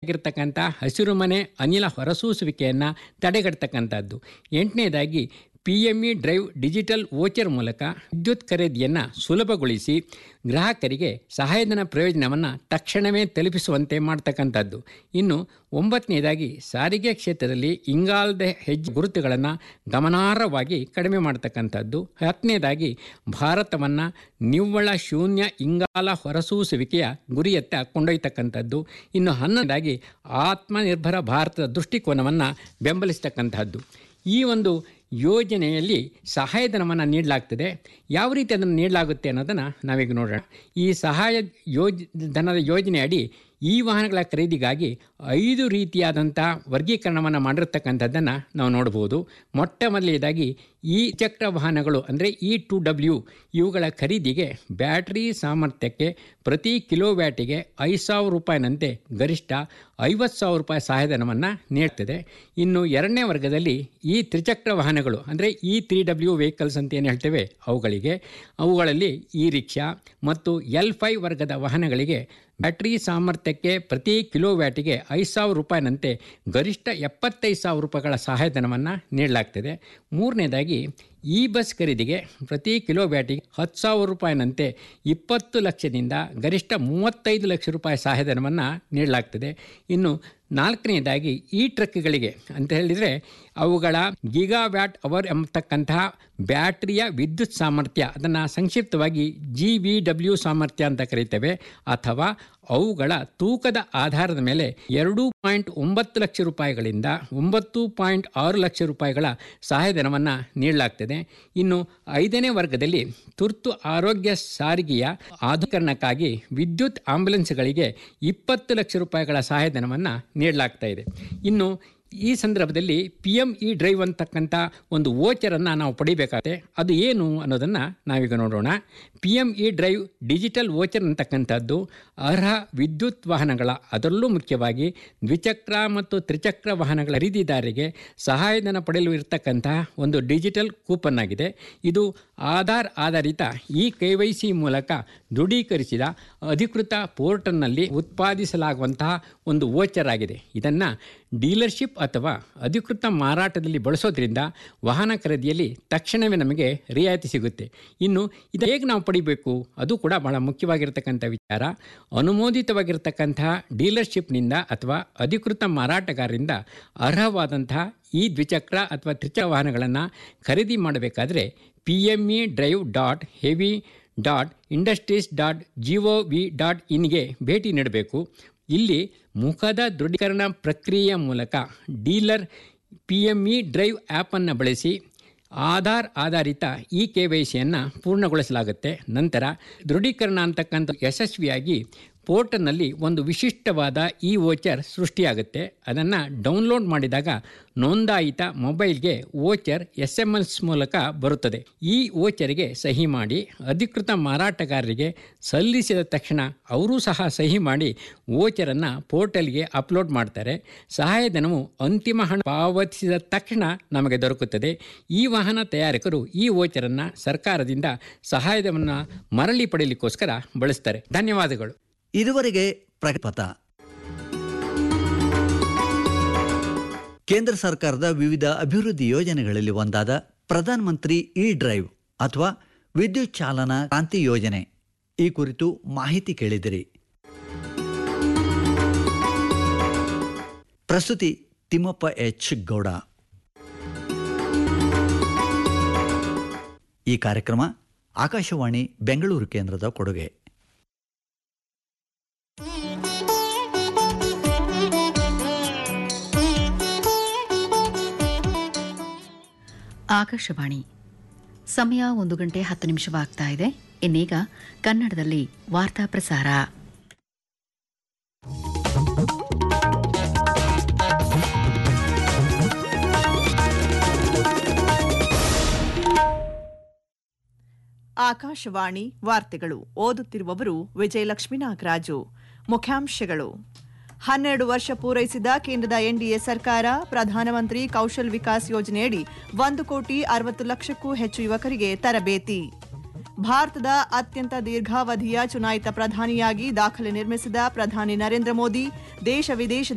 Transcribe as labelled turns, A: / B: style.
A: ಇರ್ತಕ್ಕಂಥ ಹಸಿರುಮನೆ ಅನಿಲ ಹೊರಸೂಸುವಿಕೆಯನ್ನು ತಡೆಗಟ್ಟತಕ್ಕಂಥದ್ದು ಎಂಟನೇದಾಗಿ P M E drive digital voucher ಮೂಲಕ ವಿದ್ಯುತ್ ಖರೀದಿಯನ್ನು ಸುಲಭಗೊಳಿಸಿ ಗ್ರಾಹಕರಿಗೆ ಸಹಾಯಧನ ಪ್ರಯೋಜನವನ್ನು ತಕ್ಷಣವೇ ತಲುಪಿಸುವಂತೆ ಮಾಡ್ತಕ್ಕಂಥದ್ದು ಇನ್ನು ಒಂಬತ್ತನೇದಾಗಿ ಸಾರಿಗೆ ಕ್ಷೇತ್ರದಲ್ಲಿ ಇಂಗಾಲದ ಹೆಜ್ಜೆ ಗುರುತುಗಳನ್ನು ಗಮನಾರ್ಹವಾಗಿ ಕಡಿಮೆ ಮಾಡ್ತಕ್ಕಂಥದ್ದು ಹತ್ತನೇದಾಗಿ ಭಾರತವನ್ನು ನಿವ್ವಳ ಶೂನ್ಯ ಇಂಗಾಲ ಹೊರಸೂಸುವಿಕೆಯ ಗುರಿಯತ್ತ ಕೊಂಡೊಯ್ತಕ್ಕಂಥದ್ದು ಇನ್ನು ಹನ್ನೊಂದಾಗಿ ಆತ್ಮನಿರ್ಭರ ಭಾರತದ ದೃಷ್ಟಿಕೋನವನ್ನು ಬೆಂಬಲಿಸ್ತಕ್ಕಂಥದ್ದು ಈ ಒಂದು ಯೋಜನೆಯಲ್ಲಿ ಸಹಾಯಧನವನ್ನು ನೀಡಲಾಗ್ತದೆ ಯಾವ ರೀತಿ ಅದನ್ನು ನೀಡಲಾಗುತ್ತೆ ಅನ್ನೋದನ್ನು ನಾವೀಗ ನೋಡೋಣ ಈ ಸಹಾಯ ಯೋಜ ಧನದ ಯೋಜನೆ ಅಡಿ ಈ ವಾಹನಗಳ ಖರೀದಿಗಾಗಿ ಐದು ರೀತಿಯಾದಂಥ ವರ್ಗೀಕರಣವನ್ನು ಮಾಡಿರ್ತಕ್ಕಂಥದ್ದನ್ನು ನಾವು ನೋಡ್ಬೋದು ಮೊಟ್ಟ ಮೊದಲನೇದಾಗಿ ಈ ಚಕ್ರ ವಾಹನಗಳು ಅಂದರೆ ಇ ಟು ಡಬ್ಲ್ಯೂ ಇವುಗಳ ಖರೀದಿಗೆ ಬ್ಯಾಟ್ರಿ ಸಾಮರ್ಥ್ಯಕ್ಕೆ ಪ್ರತಿ ಕಿಲೋವ್ಯಾಟಿಗೆ ಐದು ಸಾವಿರ ರೂಪಾಯಿನಂತೆ ಗರಿಷ್ಠ ಐವತ್ತು ಸಾವಿರ ರೂಪಾಯಿ ಸಹಾಯಧನವನ್ನು ನೀಡ್ತದೆ ಇನ್ನು ಎರಡನೇ ವರ್ಗದಲ್ಲಿ ಈ ತ್ರಿಚಕ್ರ ವಾಹನಗಳು ಅಂದರೆ ಈ ತ್ರೀ ಡಬ್ಲ್ಯೂ ವೆಹಿಕಲ್ಸ್ ಅಂತ ಏನು ಹೇಳ್ತೇವೆ ಅವುಗಳಿಗೆ ಅವುಗಳಲ್ಲಿ ಇ ರಿಕ್ಷಾ ಮತ್ತು ಎಲ್ ಫೈ ವರ್ಗದ ವಾಹನಗಳಿಗೆ ಬ್ಯಾಟ್ರಿ ಸಾಮರ್ಥ್ಯಕ್ಕೆ ಪ್ರತಿ ಕಿಲೋವ್ಯಾಟಿಗೆ ಐದು ಸಾವಿರ ರೂಪಾಯಿನಂತೆ ಗರಿಷ್ಠ ಎಪ್ಪತ್ತೈದು ಸಾವಿರ ರೂಪಾಯಿಗಳ ಸಹಾಯಧನವನ್ನು ನೀಡಲಾಗ್ತದೆ ಮೂರನೇದಾಗಿ ಈ ಬಸ್ ಖರೀದಿಗೆ ಪ್ರತಿ ಕಿಲೋವ್ಯಾಟಿಗೆ ಹತ್ತು ಸಾವಿರ ರೂಪಾಯಿನಂತೆ ಇಪ್ಪತ್ತು ಲಕ್ಷದಿಂದ ಗರಿಷ್ಠ ಮೂವತ್ತೈದು ಲಕ್ಷ ರೂಪಾಯಿ ಸಹಾಯಧನವನ್ನು ನೀಡಲಾಗ್ತದೆ ಇನ್ನು ನಾಲ್ಕನೇದಾಗಿ ಈ ಟ್ರಕ್ಗಳಿಗೆ ಅಂತ ಹೇಳಿದರೆ ಅವುಗಳ ಗಿಗಾ ವ್ಯಾಟ್ ಅವರ್ ಎಂಬತಕ್ಕಂತಹ ಬ್ಯಾಟ್ರಿಯ ವಿದ್ಯುತ್ ಸಾಮರ್ಥ್ಯ ಅದನ್ನು ಸಂಕ್ಷಿಪ್ತವಾಗಿ ಜಿ ವಿ ಡಬ್ಲ್ಯೂ ಸಾಮರ್ಥ್ಯ ಅಂತ ಕರೀತೇವೆ ಅಥವಾ ಅವುಗಳ ತೂಕದ ಆಧಾರದ ಮೇಲೆ ಎರಡು ಪಾಯಿಂಟ್ ಒಂಬತ್ತು ಲಕ್ಷ ರೂಪಾಯಿಗಳಿಂದ ಒಂಬತ್ತು ಪಾಯಿಂಟ್ ಆರು ಲಕ್ಷ ರೂಪಾಯಿಗಳ ಸಹಾಯಧನವನ್ನು ನೀಡಲಾಗ್ತದೆ ಇನ್ನು ಐದನೇ ವರ್ಗದಲ್ಲಿ ತುರ್ತು ಆರೋಗ್ಯ ಸಾರಿಗೆಯ ಆಧುಕರಣಕ್ಕಾಗಿ ವಿದ್ಯುತ್ ಆಂಬ್ಯುಲೆನ್ಸ್ಗಳಿಗೆ ಇಪ್ಪತ್ತು ಲಕ್ಷ ರೂಪಾಯಿಗಳ ಸಹಾಯಧನವನ್ನು ನೀಡಲಾಗ್ತಾ ಇದೆ ಇನ್ನು ಈ ಸಂದರ್ಭದಲ್ಲಿ ಪಿ ಎಮ್ ಇ ಡ್ರೈವ್ ಅಂತಕ್ಕಂಥ ಒಂದು ವೋಚರನ್ನು ನಾವು ಪಡಿಬೇಕಾಗುತ್ತೆ ಅದು ಏನು ಅನ್ನೋದನ್ನು ನಾವೀಗ ನೋಡೋಣ P M E drive digital voucher ಅಂತಕ್ಕಂಥದ್ದು ಅರ್ಹ ವಿದ್ಯುತ್ ವಾಹನಗಳ ಅದರಲ್ಲೂ ಮುಖ್ಯವಾಗಿ ದ್ವಿಚಕ್ರ ಮತ್ತು ತ್ರಿಚಕ್ರ ವಾಹನಗಳ ಖರೀದಿದಾರರಿಗೆ ಸಹಾಯಧನ ಪಡೆಯಲು ಇರತಕ್ಕಂತಹ ಒಂದು ಡಿಜಿಟಲ್ ಕೂಪನ್ ಆಗಿದೆ ಇದು ಆಧಾರ್ ಆಧಾರಿತ ಇ ಕೆ ವೈ ಸಿ ಮೂಲಕ ದೃಢೀಕರಿಸಿದ ಅಧಿಕೃತ ಪೋರ್ಟಲ್ನಲ್ಲಿ ಉತ್ಪಾದಿಸಲಾಗುವಂತಹ ಒಂದು ವೋಚರ್ ಆಗಿದೆ ಇದನ್ನು ಡೀಲರ್ಶಿಪ್ ಅಥವಾ ಅಧಿಕೃತ ಮಾರಾಟದಲ್ಲಿ ಬಳಸೋದ್ರಿಂದ ವಾಹನ ಖರೀದಿಯಲ್ಲಿ ತಕ್ಷಣವೇ ನಮಗೆ ರಿಯಾಯಿತಿ ಸಿಗುತ್ತೆ ಇನ್ನು ಇದು ಹೇಗೆ ನಾವು ಪಡಿಬೇಕು ಅದು ಕೂಡ ಬಹಳ ಮುಖ್ಯವಾಗಿರ್ತಕ್ಕಂಥ ವಿಚಾರ ಅನುಮೋದಿತವಾಗಿರ್ತಕ್ಕಂತಹ ಡೀಲರ್ಶಿಪ್ನಿಂದ ಅಥವಾ ಅಧಿಕೃತ ಮಾರಾಟಗಾರರಿಂದ ಅರ್ಹವಾದಂತಹ ಈ ದ್ವಿಚಕ್ರ ಅಥವಾ ತ್ರಿಚಕ್ರ ವಾಹನಗಳನ್ನು ಖರೀದಿ ಮಾಡಬೇಕಾದ್ರೆ P M E drive dot heavy dot industries dot G O V dot ಇನ್ಗೆ ಭೇಟಿ ನೀಡಬೇಕು ಇಲ್ಲಿ ಮುಖದ ದೃಢೀಕರಣ ಪ್ರಕ್ರಿಯೆಯ ಮೂಲಕ dealer P M E drive ಆ್ಯಪನ್ನು ಬಳಸಿ ಆಧಾರ್ ಆಧಾರಿತ ಇ ಕೆ ವೈ ಸಿಯನ್ನು ಪೂರ್ಣಗೊಳಿಸಲಾಗುತ್ತೆ ನಂತರ ದೃಢೀಕರಣ ಅಂತಕ್ಕಂಥ ಯಶಸ್ವಿಯಾಗಿ ಪೋರ್ಟಲ್ನಲ್ಲಿ ಒಂದು ವಿಶಿಷ್ಟವಾದ ಇ ವೋಚರ್ ಸೃಷ್ಟಿಯಾಗುತ್ತೆ ಅದನ್ನು ಡೌನ್ಲೋಡ್ ಮಾಡಿದಾಗ ನೋಂದಾಯಿತ ಮೊಬೈಲ್ಗೆ ವೋಚರ್ ಎಸ್ ಎಮ್ ಎಸ್ ಮೂಲಕ ಬರುತ್ತದೆ ಈ ವೋಚರ್ಗೆ ಸಹಿ ಮಾಡಿ ಅಧಿಕೃತ ಮಾರಾಟಗಾರರಿಗೆ ಸಲ್ಲಿಸಿದ ತಕ್ಷಣ ಅವರೂ ಸಹ ಸಹಿ ಮಾಡಿ ವೋಚರನ್ನು ಪೋರ್ಟಲ್ಗೆ ಅಪ್ಲೋಡ್ ಮಾಡ್ತಾರೆ ಸಹಾಯಧನವು ಅಂತಿಮ ಹಣ ಪಾವತಿಸಿದ ತಕ್ಷಣ ನಮಗೆ ದೊರಕುತ್ತದೆ ಈ ವಾಹನ ತಯಾರಕರು ಈ ವೋಚರನ್ನು ಸರ್ಕಾರದಿಂದ ಸಹಾಯಧನವನ್ನು ಮರಳಿ ಪಡೆಯಲಿಕ್ಕೋಸ್ಕರ ಬಳಸ್ತಾರೆ ಧನ್ಯವಾದಗಳು
B: ಇದುವರೆಗೆ ಪ್ರಗತಿಪಥ ಕೇಂದ್ರ ಸರ್ಕಾರದ ವಿವಿಧ ಅಭಿವೃದ್ಧಿ ಯೋಜನೆಗಳಲ್ಲಿ ಒಂದಾದ ಪ್ರಧಾನ ಮಂತ್ರಿ ಇ ಡ್ರೈವ್ ಅಥವಾ ವಿದ್ಯುತ್ ಚಾಲನಾ ಕ್ರಾಂತಿ ಯೋಜನೆ ಈ ಕುರಿತು ಮಾಹಿತಿ ಕೇಳಿದಿರಿ ಪ್ರಸ್ತುತಿ ತಿಮ್ಮಪ್ಪ ಎಚ್ ಗೌಡ ಈ ಕಾರ್ಯಕ್ರಮ ಆಕಾಶವಾಣಿ ಬೆಂಗಳೂರು ಕೇಂದ್ರದ ಕೊಡುಗೆ
C: ಆಕಾಶವಾಣಿ ಸಮಯ ಒಂದು ಗಂಟೆ ಹತ್ತು ನಿಮಿಷವಾಗ್ತಾ ಇದೆ ಇನ್ನೀಗ ಕನ್ನಡದಲ್ಲಿ ವಾರ್ತಾ ಪ್ರಸಾರ
D: ಆಕಾಶವಾಣಿ ವಾರ್ತೆಗಳು ಓದುತ್ತಿರುವವರು ವಿಜಯಲಕ್ಷ್ಮಿ ನಾಗರಾಜು ಮುಖ್ಯಾಂಶಗಳು ಹನ್ನೆರಡು ವರ್ಷ ಪೂರೈಸಿದ ಕೇಂದ್ರದ ಎನ್ಡಿಎ ಸರ್ಕಾರ ಪ್ರಧಾನಮಂತ್ರಿ ಕೌಶಲ್ ವಿಕಾಸ್ ಯೋಜನೆಯಡಿ ಒಂದು ಕೋಟಿ ಅರವತ್ತು ಲಕ್ಷಕ್ಕೂ ಹೆಚ್ಚು ಯುವಕರಿಗೆ ತರಬೇತಿ ಭಾರತದ ಅತ್ಯಂತ ದೀರ್ಘಾವಧಿಯ ಚುನಾಯಿತ ಪ್ರಧಾನಿಯಾಗಿ ದಾಖಲೆ ನಿರ್ಮಿಸಿದ ಪ್ರಧಾನಿ ನರೇಂದ್ರ ಮೋದಿ ದೇಶ ವಿದೇಶದ